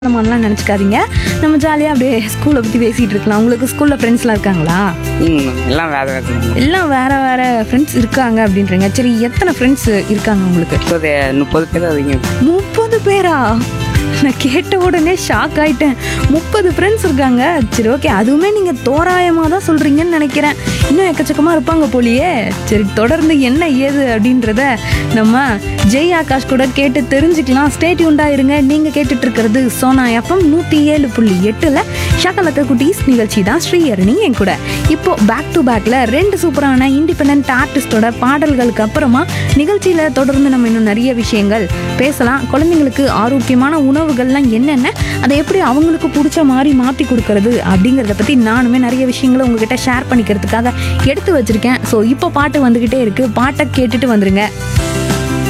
அந்த மாதிரிலாம் நினச்சிக்காதீங்க நம்ம ஜாலியாக அப்படியே ஸ்கூலை பற்றி பேசிகிட்டு இருக்கலாம் உங்களுக்கு ஸ்கூலில் ஃப்ரெண்ட்ஸ்லாம் இருக்காங்களா ம் எல்லாம் வேறு வேறு எல்லாம் வேற வேற ஃப்ரெண்ட்ஸ் இருக்காங்க அப்படின்றீங்க சரி எத்தனை ஃப்ரெண்ட்ஸ் இருக்காங்க உங்களுக்கு முப்பது முப்பது பேர் அதிக முப்பது பேரா நான் கேட்ட உடனே ஷாக் ஆயிட்டேன் முப்பது ஃப்ரெண்ட்ஸ் இருக்காங்க சரி ஓகே அதுவுமே நீங்கள் தோராயமாக தான் சொல்கிறீங்கன்னு நினைக்கிறேன் இன்னும் எக்கச்சக்கமாக இருப்பாங்க போலியே சரி தொடர்ந்து என்ன ஏது அப்படின்றத நம்ம ஜெய் ஆகாஷ் கூட கேட்டு தெரிஞ்சுக்கலாம் ஸ்டேட் உண்டா இருங்க நீங்கள் கேட்டுட்டு இருக்கிறது சோனா எஃப்எம் நூற்றி ஏழு புள்ளி எட்டில் ஷகலக்க குட்டீஸ் நிகழ்ச்சி தான் ஸ்ரீஹரணி என் கூட இப்போ பேக் டு பேக்கில் ரெண்டு சூப்பரான இண்டிபெண்ட் ஆர்டிஸ்டோட பாடல்களுக்கு அப்புறமா நிகழ்ச்சியில் தொடர்ந்து நம்ம இன்னும் நிறைய விஷயங்கள் பேசலாம் குழந்தைங்களுக்கு ஆரோக்கியமான உணவுகள்லாம் என்னென்ன அதை எப்படி அவங்களுக்கு பிடிச்ச மாதிரி மாற்றி கொடுக்கறது அப்படிங்கிறத பற்றி நானுமே நிறைய விஷயங்களை உங்ககிட்ட ஷேர் பண்ணிக்கிறதுக்காக எடுத்து வச்சிருக்கேன் ஸோ இப்போ பாட்டு வந்துக்கிட்டே இருக்கு பாட்டை கேட்டுட்டு வந்துருங்க